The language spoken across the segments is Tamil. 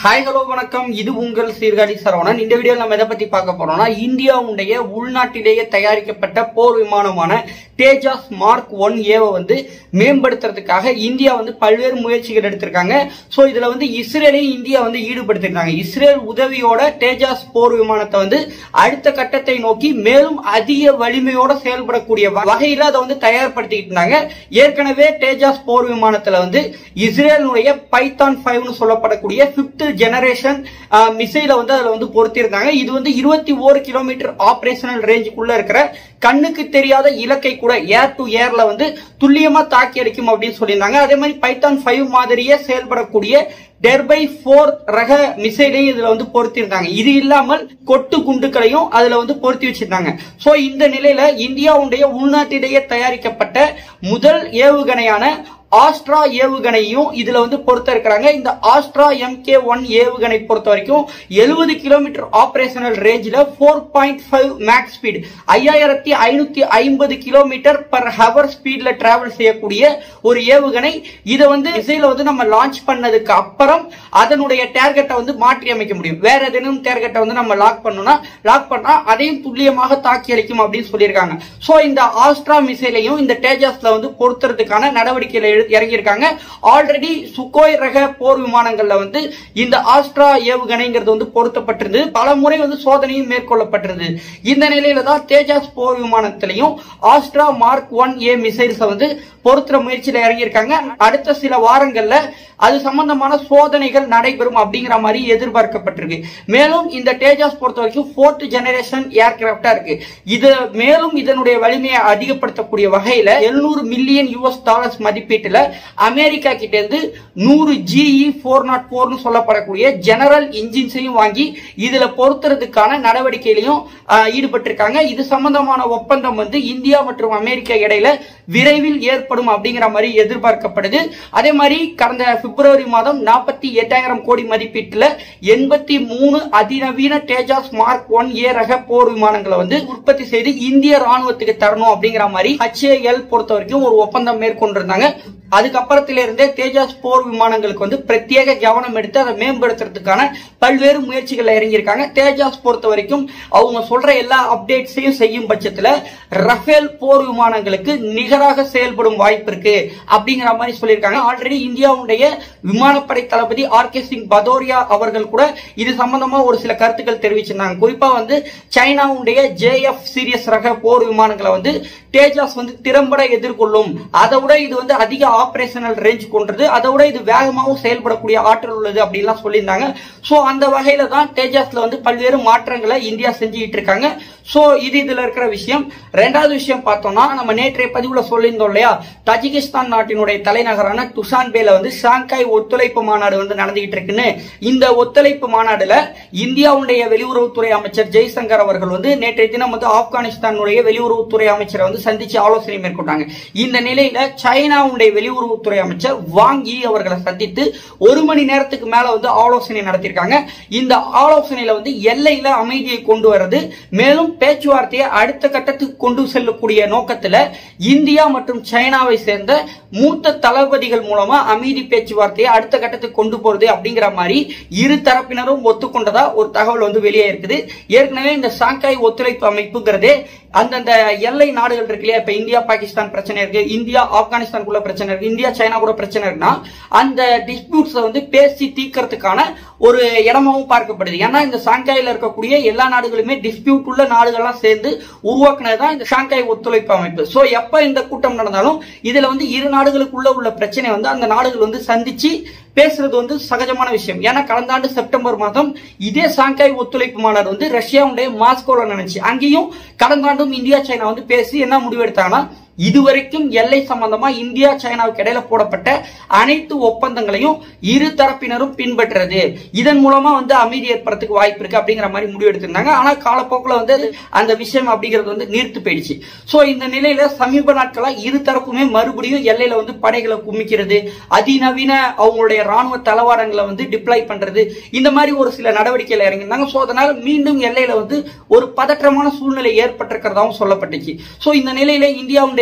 ஹாய் ஹலோ வணக்கம் இது உங்கள் சீர்காழி சரவணன் இந்த வீடியோவில் நம்ம எதை பத்தி பார்க்க போறோம்னா இந்தியாவுடைய உள்நாட்டிலேயே தயாரிக்கப்பட்ட போர் விமானமான தேஜாஸ் மார்க் ஒன் ஏவை வந்து மேம்படுத்துறதுக்காக இந்தியா வந்து பல்வேறு முயற்சிகள் எடுத்திருக்காங்க சோ இதுல வந்து இஸ்ரேலையும் இந்தியா வந்து ஈடுபடுத்திருக்காங்க இஸ்ரேல் உதவியோட தேஜாஸ் போர் விமானத்தை வந்து அடுத்த கட்டத்தை நோக்கி மேலும் அதிக வலிமையோட செயல்படக்கூடிய வ- வகையில அதை வந்து தயார்படுத்திக்கிட்டு இருந்தாங்க ஏற்கனவே தேஜாஸ் போர் விமானத்துல வந்து இஸ்ரேலுடைய பைத்தான் ஃபைவ்னு சொல்லப்படக்கூடிய பிப்த் ஜெனரேஷன் மிசைல வந்து அதுல வந்து பொருத்தியிருந்தாங்க இது வந்து இருபத்தி ஓரு கிலோமீட்டர் ஆபரேஷனல் ரேஞ்சுக்குள்ள இருக்கிற கண்ணுக்கு தெரியாத இலக்கை கூட ஏர் டு ஏர்ல வந்து துல்லியமா தாக்கி அடிக்கும் அப்படின்னு சொல்லியிருந்தாங்க அதே மாதிரி பைத்தான் ஃபைவ் மாதிரியே செயல்படக்கூடிய டெர்பை போர் ரக மிசைலையும் இதுல வந்து பொருத்தியிருந்தாங்க இது இல்லாமல் கொட்டு குண்டுகளையும் அதுல வந்து பொருத்தி வச்சிருந்தாங்க சோ இந்த நிலையில இந்தியாவுடைய உள்நாட்டிலேயே தயாரிக்கப்பட்ட முதல் ஏவுகணையான ஆஸ்ட்ரா ஏவுகணையும் இதுல வந்து பொறுத்த இருக்கிறாங்க இந்த ஆஸ்ட்ரா எம்கே ஒன் ஏவுகணை பொறுத்த வரைக்கும் எழுபது கிலோமீட்டர் ஆபரேஷனல் ரேஞ்சில் four point five max speed ஐயாயிரத்தி ஐநூத்தி ஐம்பது கிலோமீட்டர் பர் ஹவர் ஸ்பீட்ல டிராவல் செய்யக்கூடிய ஒரு ஏவுகணை இதை வந்து இசையில வந்து நம்ம லான்ச் பண்ணதுக்கு அப்புறம் அதனுடைய டேர்கெட்டை வந்து மாற்றி அமைக்க முடியும் வேற ஏதேனும் டேர்கெட்டை வந்து நம்ம லாக் பண்ணோம்னா லாக் பண்ணா அதையும் துல்லியமாக தாக்கி அளிக்கும் அப்படின்னு சொல்லியிருக்காங்க சோ இந்த ஆஸ்ட்ரா மிசைலையும் இந்த தேஜாஸ்ல வந்து பொருத்துறதுக்கான நடவடிக்கையில எழு- இறங்கியிருக்காங்க ஆல்ரெடி சுகோய் ரக போர் விமானங்கள்ல வந்து இந்த ஆஸ்ட்ரா ஏவுகணைங்கிறது வந்து பொருத்தப்பட்டிருந்தது பல முறை வந்து சோதனையும் மேற்கொள்ளப்பட்டிருந்தது இந்த நிலையில தான் தேஜாஸ் போர் விமானத்திலையும் Astra mark one A missiles வந்து பொருத்துற முயற்சியில இறங்கியிருக்காங்க அடுத்த சில வாரங்கள்ல அது சம்பந்தமான சோதனைகள் நடைபெறும் அப்படிங்கிற மாதிரி எதிர்பார்க்கப்பட்டிருக்கு மேலும் இந்த தேஜாஸ் பொறுத்த வரைக்கும் ஃபோர்த் ஜெனரேஷன் ஏர்கிராப்டா இருக்கு இது மேலும் இதனுடைய வலிமையை அதிகப்படுத்தக்கூடிய வகையில 700 மில்லியன் யூஎஸ் டாலர்ஸ் மதிப்பீட்டுல அமெரிக்கா கிட்ட இருந்து நூறு ஜிஇ போர் நாட் போர்னு சொல்லப்படக்கூடிய ஜெனரல் இன்ஜின்ஸையும் வாங்கி இதுல பொருத்துறதுக்கான நடவடிக்கையிலையும் ஆஹ், ஈடுபட்டிருக்காங்க இது சம்பந்தமான ஒப்பந்தம் வந்து இந்தியா மற்றும் அமெரிக்கா இடையில விரைவில் ஏற்படும் அப்படிங்கிற மாதிரி எதிர்பார்க்கப்படுது அதே மாதிரி கடந்த பிப்ரவரி மாதம் நாற்பத்தி எட்டாயிரம் கோடி மதிப்பீட்டுல எண்பத்தி மூணு அதிநவீன தேஜாஸ் மார்க் ஒன் ஏ ரக போர் விமானங்களை வந்து உற்பத்தி செய்து இந்திய ராணுவத்துக்கு தரணும் அப்படிங்கிற மாதிரி HAL பொறுத்த வரைக்கும் ஒரு ஒப்பந்தம் மேற்கொண்டிருந்தாங்க அதுக்கப்புறத்தில இருந்தே தேஜாஸ் போர் விமானங்களுக்கு வந்து பிரத்யேக கவனம் எடுத்து அதை மேம்படுத்துறதுக்கான பல்வேறு முயற்சிகள் இறங்கியிருக்காங்க தேஜாஸ் பொறுத்த வரைக்கும் அவங்க சொல்ற எல்லா அப்டேட்ஸையும் செய்யும் பட்சத்துல ரஃபேல் போர் விமானங்களுக்கு நிகராக செயல்படும் வாய்ப்பு இருக்கு அப்படிங்கிற மாதிரி சொல்லியிருக்காங்க ஆல்ரெடி இந்தியாவுடைய விமானப்படை தளபதி ஆர் கே சிங் பதோரியா அவர்கள் கூட இது சம்பந்தமா ஒரு சில கருத்துக்கள் தெரிவிச்சிருந்தாங்க குறிப்பா வந்து சைனாவுடைய ஜேஎஃப் சீரியஸ் ரக போர் விமானங்களை வந்து தேஜாஸ் வந்து திறம்பட எதிர்கொள்ளும் அதை விட இது வந்து அதிக ஆபரேஷனல் ரேஞ்ச் கொண்டது அதை விட இது வேகமாகவும் செயல்படக்கூடிய ஆற்றல் உள்ளது அப்படின்லாம் சொல்லியிருந்தாங்க சோ அந்த வகையில தான் தேஜாஸ்ல வந்து பல்வேறு மாற்றங்களை இந்தியா செஞ்சுக்கிட்டு இருக்காங்க சோ இது இதுல இருக்கிற விஷயம் ரெண்டாவது விஷயம் பார்த்தோம்னா நம்ம நேற்றைய பதிவுல சொல்லியிருந்தோம் இல்லையா தஜிகிஸ்தான் நாட்டினுடைய தலைநகரான துஷான்பேல வந்து ஷாங்காய் ஒத்துழைப்பு மாநாடு வந்து நடந்துகிட்டு இருக்குன்னு இந்த ஒத்துழைப்பு மாநாடுல இந்தியாவுடைய வெளியுறவுத்துறை அமைச்சர் ஜெய்சங்கர் அவர்கள் வந்து நேற்றைய தினம் வந்து ஆப்கானிஸ்தானுடைய வெளியுறவுத்துறை அமைச்சரை வந்து சந்திச்சு ஆலோசனை மேற்கொண்டாங்க இந்த நிலையில சைனாவுடைய வெளியுறவுத்துறை அமைச்சர் வாங் யி அவர்களை சந்தித்து ஒரு மணி நேரத்துக்கு மேல வந்து ஆலோசனை நடத்தியிருக்காங்க இந்த ஆலோசனையில வந்து எல்லையில அமைதியை கொண்டு வர்றது மேலும் பேச்சுவார்த்தையை அடுத்த கட்டத்துக்கு கொண்டு செல்லக்கூடிய நோக்கத்துல இந்தியா மற்றும் சைனாவை சேர்ந்த மூத்த தளபதிகள் மூலமா அமைதி பேச்சுவார்த்தையை அடுத்த கட்டத்துக்கு கொண்டு போறது அப்படிங்கிற மாதிரி இரு தரப்பினரும் ஒத்துக்கொண்டதா ஒரு தகவல் வந்து வெளியே இருக்குது ஏற்கனவே இந்த சாங்காய் ஒத்துழைப்பு அமைப்புங்கிறதே அந்தந்த எல்லை நாடுகள் இருக்கு இல்லையா இப்ப இந்தியா பாகிஸ்தான் பிரச்சனை இருக்கு இந்தியா ஆப்கானிஸ்தானுக்குள்ள பிரச்சனை இருக்கு இந்தியா சைனா கூட பிரச்சனை இருக்குன்னா அந்த டிஸ்பியூட்ஸை வந்து பேசி தீர்க்கறதுக்கான ஒரு இடமாவும் பார்க்கப்படுது ஏன்னா இந்த சாங்காயில இருக்கக்கூடிய எல்லா நாடுகளுமே டிஸ்பியூட் உள்ள நாடுகள்லாம் சேர்ந்து உருவாக்குனது தான் இந்த ஷாங்காய் ஒத்துழைப்பு அமைப்பு சோ எப்ப இந்த கூட்டம் நடந்தாலும் இதுல வந்து இரு நாடுகளுக்குள்ள உள்ள பிரச்சனை வந்து அந்த நாடுகள் வந்து சந்திச்சு பேசுறது வந்து சகஜமான விஷயம் ஏன்னா கடந்த ஆண்டு செப்டம்பர் மாதம் இதே சாங்காய் ஒத்துழைப்பு மாநாடு வந்து ரஷ்யாவுடைய மாஸ்கோல நினைச்சு அங்கேயும் கடந்த ஆண்டும் இந்தியா சைனா வந்து பேசி என்ன முடிவு எடுத்தாங்கன்னா இதுவரைக்கும் எல்லை சம்பந்தமா இந்தியா சைனாவுக்கு இடையில போடப்பட்ட அனைத்து ஒப்பந்தங்களையும் இரு தரப்பினரும் பின்பற்றுறது இதன் மூலமா வந்து அமைதி ஏற்படுறதுக்கு வாய்ப்பு இருக்கு அப்படிங்கிற மாதிரி முடிவு எடுத்திருந்தாங்க ஆனா காலப்போக்கில் வந்து அது- அந்த விஷயம் அப்படிங்கிறது வந்து நீர்த்து போயிடுச்சு சோ இந்த நிலையில சமீப நாட்களா இரு தரப்புமே மறுபடியும் எல்லையில வந்து படைகளை குமிக்கிறது அதிநவீன அவங்களுடைய ராணுவ தளவாடங்களை வந்து டிப்ளாய் பண்றது இந்த மாதிரி ஒரு சில நடவடிக்கைகள் இறங்கியிருந்தாங்க சோ அதனால மீண்டும் எல்லையில வந்து ஒரு பதற்றமான சூழ்நிலை ஏற்பட்டிருக்கிறதாவும் சொல்லப்பட்டுச்சு சோ இந்த நிலையில இந்தியாவுடைய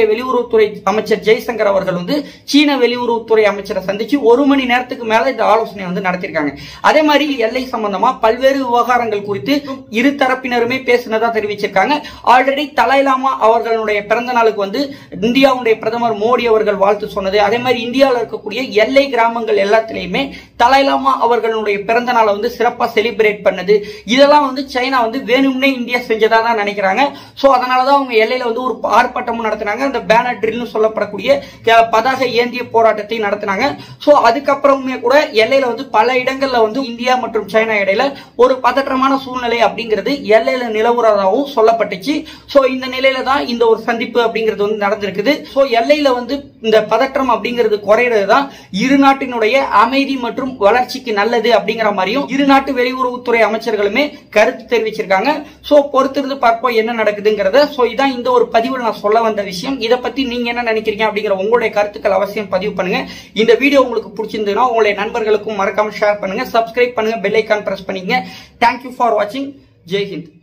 சீனாவுடைய வெளியுறவுத்துறை அமைச்சர் ஜெய்சங்கர் அவர்கள் வந்து சீன வெளியுறவுத்துறை அமைச்சரை சந்திச்சு ஒரு மணி நேரத்துக்கு மேல இந்த ஆலோசனை வந்து நடத்திருக்காங்க அதே மாதிரி எல்லை சம்பந்தமா பல்வேறு விவகாரங்கள் குறித்து இரு தரப்பினருமே பேசினதா தெரிவிச்சிருக்காங்க ஆல்ரெடி தலாய்லாமா அவர்களுடைய பிறந்த நாளுக்கு வந்து இந்தியாவுடைய பிரதமர் மோடி அவர்கள் வாழ்த்து சொன்னது அதே மாதிரி இந்தியாவில் இருக்கக்கூடிய எல்லை கிராமங்கள் எல்லாத்திலையுமே தலாய்லாமா அவர்களுடைய பிறந்த நாளை வந்து சிறப்பா செலிப்ரேட் பண்ணது இதெல்லாம் வந்து சைனா வந்து வேணும்னே இந்தியா செஞ்சதா தான் நினைக்கிறாங்க சோ அதனாலதான் அவங்க எல்லையில வந்து ஒரு ஆர்ப்பாட்டமும் நடத்தினாங்க அந்த பேனர் ட்ரில்னு சொல்லப்படக்கூடிய க- பதாகை ஏந்திய போராட்டத்தை நடத்தினாங்க சோ அதுக்கப்புறமே கூட எல்லையில வந்து பல இடங்கள்ல வந்து இந்தியா மற்றும் சைனா இடையில ஒரு பதற்றமான சூழ்நிலை அப்படிங்கிறது எல்லையில நிலவுறதாகவும் சொல்லப்பட்டுச்சு சோ இந்த நிலையில தான் இந்த ஒரு சந்திப்பு அப்படிங்கிறது வந்து நடந்திருக்குது சோ எல்லையில வந்து இந்த பதற்றம் அப்படிங்கிறது குறையிறது தான் இரு நாட்டினுடைய அமைதி மற்றும் வளர்ச்சிக்கு நல்லது அப்படிங்கிற மாதிரியும் இரு நாட்டு வெளியுறவுத்துறை அமைச்சர்களுமே கருத்து தெரிவிச்சிருக்காங்க சோ பொறுத்திருந்து பார்ப்போம் என்ன நடக்குதுங்கிறத சோ இதான் இந்த ஒரு பதிவில் நான் சொல்ல வந்த விஷயம் இதை பத்தி நீங்க என்ன நினைக்கிறீங்க அப்படிங்கிற உங்களுடைய கருத்துக்கள் அவசியம் பதிவு பண்ணுங்க இந்த வீடியோ உங்களுக்கு பிடிச்சிருந்ததுன்னா உங்களுடைய நண்பர்களுக்கும் மறக்காம ஷேர் பண்ணுங்க சப்ஸ்கிரைப் பண்ணுங்க பெல் ஐக்கான் பிரஸ் பண்ணிங்க தேங்க்யூ ஃபார் வாட்சிங் ஜெய் ஹிந்த்